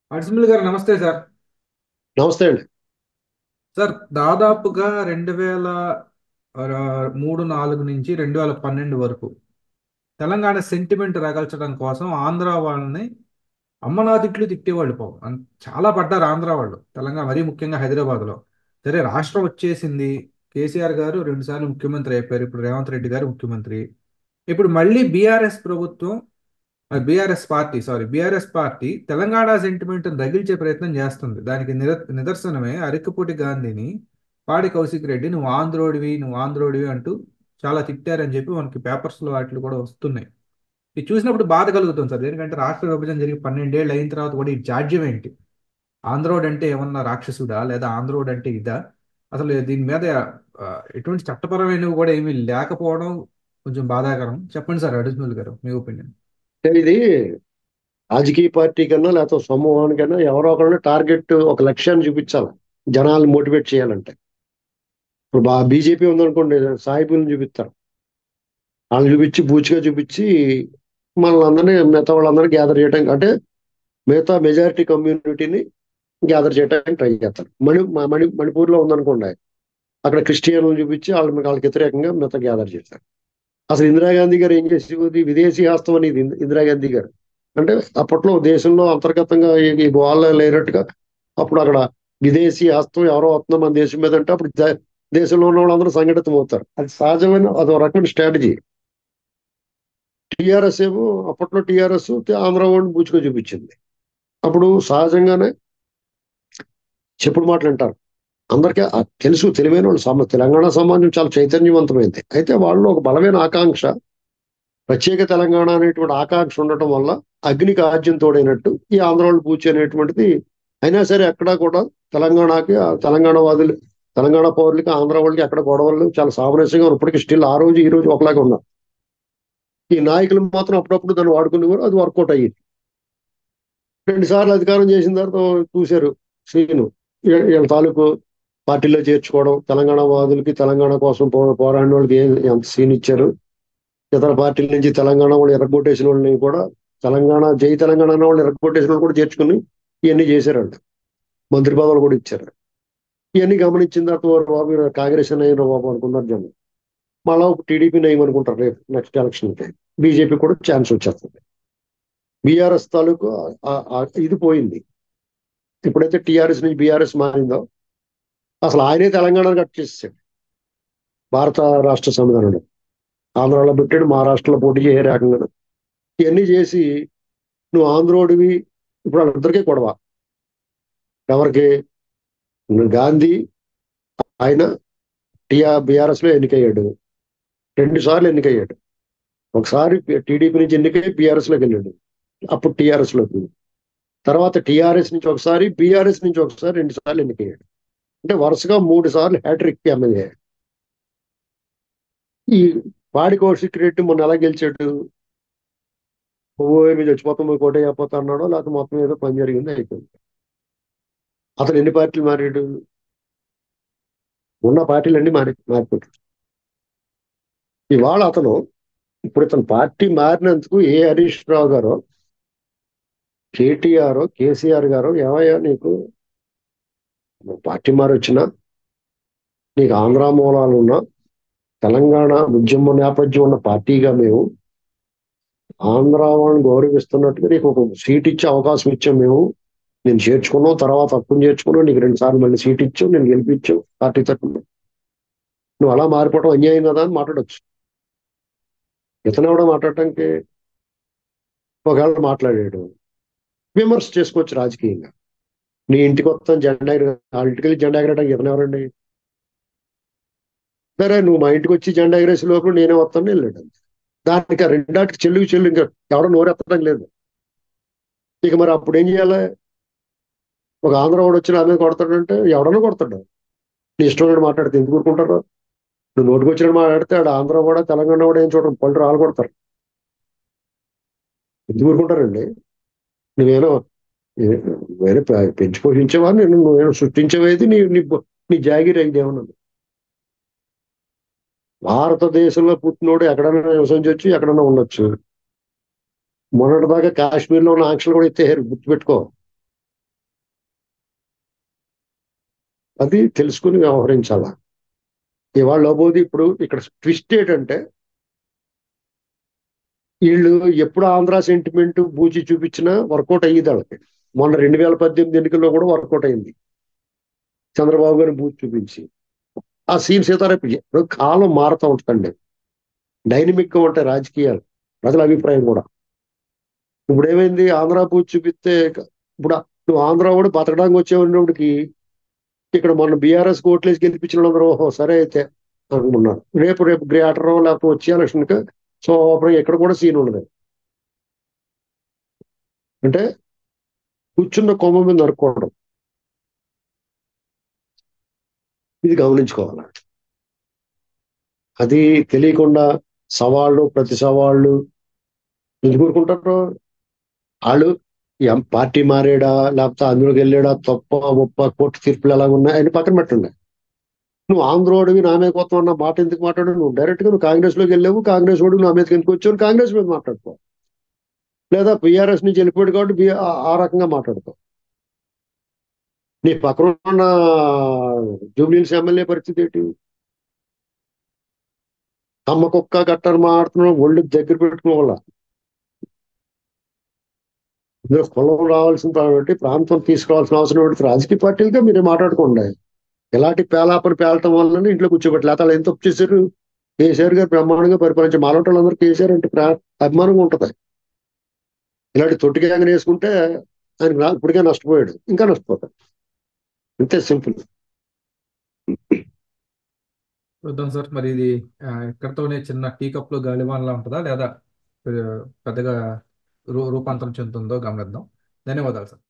అడిసిమిల్ గారు నమస్తే సార్ నమస్తే అండి సార్ దాదాపుగా రెండు వేల ఆ, మూడు నాలుగు నుంచి రెండు వేల పన్నెండు వరకు తెలంగాణ సెంటిమెంట్ రగల్చడం కోసం ఆంధ్ర వాళ్ళని అమ్మనాతిట్లు తిట్టేవాళ్ళు పాపం అన్- చాలా పడ్డారు ఆంధ్ర వాళ్ళు తెలంగాణ మరీ ముఖ్యంగా హైదరాబాద్లో సరే రాష్ట్రం వచ్చేసింది కేసీఆర్ గారు రెండుసార్లు ముఖ్యమంత్రి అయిపోయారు ఇప్పుడు రేవంత్ రెడ్డి గారు ముఖ్యమంత్రి ఇప్పుడు మళ్ళీ బీఆర్ఎస్ ప్రభుత్వం BRS party sorry BRS party Telangana sentiment రగిల్చే ప్రయత్నం చేస్తుంది దానికి నిర నిదర్శనమే అరికపూటి గాంధీని పాడి కౌశిక్ రెడ్డి నువ్వు ఆంధ్రోడివి నువ్వు ఆంధ్రోడివి అంటూ చాలా తిట్టారని చెప్పి మనకి పేపర్స్లో వాటిలో కూడా వస్తున్నాయి ఇది చూసినప్పుడు బాధ కలుగుతుంది సార్ ఎందుకంటే రాష్ట్ర విభజన జరిగి పన్నెండేళ్ళు అయిన తర్వాత కూడా ఈ జాడ్యం ఏంటి ఆంధ్రోడ్ అంటే ఏమన్నా రాక్షసుడా లేదా ఆంధ్రోడ్ అంటే ఇదా అసలు దీని మీద ఆ, ఎటువంటి చట్టపరమైనవి కూడా ఏమీ లేకపోవడం కొంచెం బాధాకరం చెప్పండి సార్ అడిషనల్ గారు మీ ఒపీనియన్ అంటే ఇది రాజకీయ పార్టీ కన్నా లేకపోతే సమూహానికైనా ఎవరో ఒకరిని టార్గెట్ ఒక లక్ష్యాన్ని చూపించాలి జనాల్ని మోటివేట్ చేయాలంటే ఇప్పుడు బా బీజేపీ ఉందనుకోండి సాయిబుల్ని చూపిస్తారు వాళ్ళని చూపించి బూచిగా చూపించి మనల్ని అందరినీ మిగతా వాళ్ళందరినీ గ్యాదర్ చేయడానికి అంటే మిగతా మెజారిటీ కమ్యూనిటీని గ్యాదర్ చేయడానికి ట్రై చేస్తారు మణి మ- మణి మణిపూర్లో ఉందనుకోండి అక్కడ క్రిస్టియన్లు చూపించి వాళ్ళ వాళ్ళకి వ్యతిరేకంగా మిగతా గ్యాదర్ చేస్తారు అసలు ఇందిరాగాంధీ గారు ఏం చేసేది విదేశీ హస్తం అనేది ఇంది- ఇందిరాగాంధీ గారు అంటే అప్పట్లో దేశంలో అంతర్గతంగా ఈ ఈ గోవాల్లో లేనట్టుగా అప్పుడు అక్కడ విదేశీ హస్తం ఎవరో వస్తుందో మన దేశం మీద అంటే అప్పుడు దే- దేశంలో ఉన్న వాళ్ళందరూ సంఘటితం అవుతారు అది సహజమైన అదో రకమైన స్ట్రాటజీ టిఆర్ఎస్ ఏమో అప్పట్లో టిఆర్ఎస్ ఆంధ్ర వాడిని బూచుగా చూపించింది అప్పుడు సహజంగానే చెప్పుడు మాటలు అంటారు అందరికీ ఆ తెలుసు తెలివైన వాళ్ళు సమ తెలంగాణ సమాజం చాలా చైతన్యవంతమైంది అయితే వాళ్ళు ఒక బలమైన ఆకాంక్ష ప్రత్యేక తెలంగాణ అనేటువంటి ఆకాంక్ష ఉండటం వల్ల అగ్నికి ఆజ్యం తోడైనట్టు ఈ ఆంధ్ర వాళ్ళు పూచి అనేటువంటిది అయినా సరే ఎక్కడా కూడా తెలంగాణకి ఆ తెలంగాణ వాదులు తెలంగాణ పౌరులకి ఆంధ్ర వాళ్ళకి అక్కడ గొడవలు చాలా సామరస్యంగా ఉన్నారు. ఇప్పటికీ స్టిల్ ఆ రోజు ఈ రోజు ఒకలాగా ఉన్నారు ఈ నాయకులు మాత్రం అప్పుడప్పుడు దాన్ని వాడుకునేవారు అది వర్కౌట్ అయ్యింది రెండు సార్లు అధికారం చేసిన తర్వాత చూశారు శ్రీను వీ- వీళ్ళ తాలూకు పార్టీలో చేర్చుకోవడం తెలంగాణ వాదులకి తెలంగాణ కోసం పో పోరాడిన వాళ్ళకి ఏం ఎంత సీన్ ఇచ్చారు ఇతర పార్టీల నుంచి తెలంగాణ వాళ్ళు ఎరగొట్టేసిన వాళ్ళని కూడా తెలంగాణ జై తెలంగాణ అన్న వాళ్ళు ఎరగొట్టేసిన వాళ్ళు కూడా చేర్చుకుని ఇవన్నీ చేశారంట మంత్రి పదవులు కూడా ఇచ్చారు ఇవన్నీ గమనించిన తర్వాత వారు బాబు మీరు కాంగ్రెస్ అయిన బాబు అనుకున్నారు జనం మళ్ళా టీడీపీ నయం అనుకుంటారు రేపు నెక్స్ట్ ఎలక్షన్ కి బీజేపీ కూడా ఛాన్స్ వచ్చేస్తుంది బీఆర్ఎస్ తాలూకు ఆ- ఆ- ఇది పోయింది ఎప్పుడైతే టీఆర్ఎస్ నుంచి బీఆర్ఎస్ మారిందో అసలు ఆయనే తెలంగాణ కట్ చేసేసాడు భారత రాష్ట్ర సంవిధానంలో ఆంధ్రాలో పెట్టాడు మహారాష్ట్రలో పోటీ చేయ రకంగా ఇవన్నీ చేసి నువ్వు ఆంధ్రోడివి ఇప్పుడు వాళ్ళిద్దరికీ గొడవ ఎవరికి గాంధీ ఆయన టిఆర్ బీఆర్ఎస్ లో ఎన్నికయ్యాడు రెండు సార్లు ఎన్నికయ్యాడు ఒకసారి టీడీపీ నుంచి ఎన్నికై బీఆర్ఎస్ లోకి వెళ్ళాడు అప్పుడు టీఆర్ఎస్ లోకి తర్వాత టీఆర్ఎస్ నుంచి ఒకసారి బీఆర్ఎస్ నుంచి ఒకసారి రెండు సార్లు ఎన్నికయ్యాడు అంటే వరుసగా మూడు సార్లు హ్యాట్రిక్ ఎమ్మెల్యే ఈ పాడి కౌశిక్ రెడ్డి మొన్న ఎలా గెలిచాడు ఓ ఏమి చచ్చిపోతాం పోయి కోట అయిపోతా అన్నాడో లేకపోతే మొత్తం ఏదో పని జరిగింది అయిపోయింది అతను ఎన్ని పార్టీలు మారాడు ఉన్న పార్టీలన్నీ మారి మారిపోయాడు ఇవాళ అతను ఇప్పుడు ఇతను పార్టీ మారినందుకు ఏ హరీష్ రావు గారో కేటీఆర్ కేసీఆర్ గారు ఏమయ్యా నీకు నువ్వు పార్టీ మారొచ్చినా నీకు ఆంధ్ర మూలాలు ఉన్న తెలంగాణ ఉద్యమ నేపథ్యం ఉన్న పార్టీగా మేము ఆంధ్ర వాళ్ళని గౌరవిస్తున్నట్టుగా నీకు ఒక సీట్ ఇచ్చే అవకాశం ఇచ్చాం మేము నేను చేర్చుకున్నావు తర్వాత అప్పుని చేర్చుకున్నావు నీకు రెండు సార్లు మళ్ళీ సీట్ ఇచ్చావు నేను గెలిపించావు పార్టీ తరఫున నువ్వు అలా మారిపోవడం అన్యాయం కదా అని మాట్లాడొచ్చు ఇతను కూడా మాట్లాడటానికి ఒకవేళ మాట్లాడాడు విమర్శ చేసుకోవచ్చు రాజకీయంగా నీ ఇంటికి వస్తాను జెండా ఎగర వాళ్ళ ఇంటికి వెళ్ళి జెండా ఎగరడానికి ఇతను ఎవరండి సరే నువ్వు మా ఇంటికి వచ్చి జెండా ఎగరేసే లోపల నేనే వస్తాను వెళ్ళాడు దానికి ఆ రెండాటికి చెల్లుకి చెల్లు ఇంకా ఎవడో నోరెత్తడం లేదు ఇక మరి అప్పుడు ఏం చేయాలి ఒక ఆంధ్ర వాడు వచ్చి నా మీద కొడతాడంటే ఎవడన్నా కొడతాడు నీ ఇష్టం ఉన్నట్టు మాట్లాడితే ఎందుకు ఊరుకుంటారు నువ్వు నోటికి వచ్చినట్టు మాట్లాడితే ఆడ ఆంధ్ర కూడా తెలంగాణ కూడా ఏం చూడడం పళ్ళు రాళ్ళు కొడతారు ఎందుకు ఊరుకుంటారండి నువ్వేనో ఏ- వేరే పె- పెంచి పోషించేవా నేను నువ్వేమో సృష్టించేవేది నీ నీ బొ- నీ జాగిరి అయితే ఏమన్నది భారతదేశంలో పుట్టినోడు ఎక్కడైనా నివసించవచ్చు ఎక్కడైనా ఉండొచ్చు మొన్నటిదాకా కాశ్మీర్లో ఉన్న ఆంక్షలు కూడా ఎత్తేసారు గుర్తుపెట్టుకో అది తెలుసుకుని వ్యవహరించాలా ఇవాళ లోబోది ఇప్పుడు ఇక్కడ ట్విస్ట్ ఏంటంటే వీళ్ళు ఎప్పుడు ఆంధ్ర సెంటిమెంట్ బూచి చూపించినా వర్కౌట్ అయ్యేది వాళ్ళకి మొన్న రెండు వేల పద్దెనిమిది ఎన్నికల్లో కూడా వర్కౌట్ అయింది చంద్రబాబు గారిని బూచి చూపించి ఆ సీన్ సీతారాపు ఇప్పుడు కాలం మారుతూ ఉంటుందండి డైనమిక్ గా ఉంటాయి రాజకీయాలు ప్రజల అభిప్రాయం కూడా ఇప్పుడు ఏమైంది ఆంధ్ర బూచి చూపిస్తే ఇప్పుడు నువ్వు ఆంధ్ర కూడా బతకడానికి వచ్చేవాడికి ఇక్కడ మొన్న బీఆర్ఎస్ ఓట్లేసి గెలిపించిన వాళ్ళందరూ ఓహో సరే అయితే అనుకున్నారు రేపు రేపు గ్రేటర్ లేకపోతే వచ్చే ఎలక్షన్కి సో అప్పుడు ఎక్కడ కూడా సీన్ ఉండదు అంటే కూర్చున్న కొమ్మ మీద నరుక్కోవడం ఇది గమనించుకోవాలి అది తెలియకుండా సవాళ్ళు ప్రతి సవాళ్ళు ఎందుకు ఊరుకుంటారు వాళ్ళు ఎం పార్టీ మారాడా లేకపోతే అందులోకి వెళ్ళాడా తప్ప గొప్ప కోర్టు తీర్పులు ఎలా ఉన్నాయి అని పక్కన పెట్టండి నువ్వు ఆంధ్రోడివి నా మీద కొత్త అన్న మాట ఎందుకు మాట్లాడు నువ్వు డైరెక్ట్ గా నువ్వు కాంగ్రెస్ లోకి వెళ్ళావు కాంగ్రెస్ వాడు నా మీదకి ఎందుకు వచ్చావు కాంగ్రెస్ మీద మాట్లాడుకో లేదా బీఆర్ఎస్ నుంచి వెళ్ళిపోయాడు కాబట్టి బి ఆ రకంగా మాట్లాడుకో నీ పక్కన ఉన్న జూబ్లీస్ ఎమ్మెల్యే పరిస్థితి ఏంటి అమ్మ కుక్క గట్టని మాడుతున్నాం ఒళ్ళు దగ్గర పెట్టుకోవాల ఇందులో కులం రావాల్సిన కాబట్టి ప్రాంతం తీసుకురావాల్సిన అవసరం ఏంటి రాజకీయ పార్టీలుగా మీరే మాట్లాడుకోండి ఎలాంటి పేలాపని పేలటం వల్ల ఇంట్లో కూర్చోబెట్టి లేకపోతే ఎంత తప్పు చేశారు కేసీఆర్ గారు బ్రహ్మాండంగా పరిపాలించి మాలంటి వాళ్ళందరూ కేసీఆర్ అంటే ప్రా అభిమానంగా ఉంటది ఇలాంటి తొట్టి గ్యాంగ్ వేసుకుంటే ఆయన ఇప్పటికే నష్టపోయాడు ఇంకా నష్టపోతాడు అంతే సింపుల్ చూద్దాం సార్ మరి ఇది ఆ, ఇక్కడతోనే చిన్న టీ కప్ లో గాలివానలా ఉంటుందా లేదా ఆ, పెద్దగా రూ రూపాంతరం చెందుతుందో గమనిద్దాం ధన్యవాదాలు సార్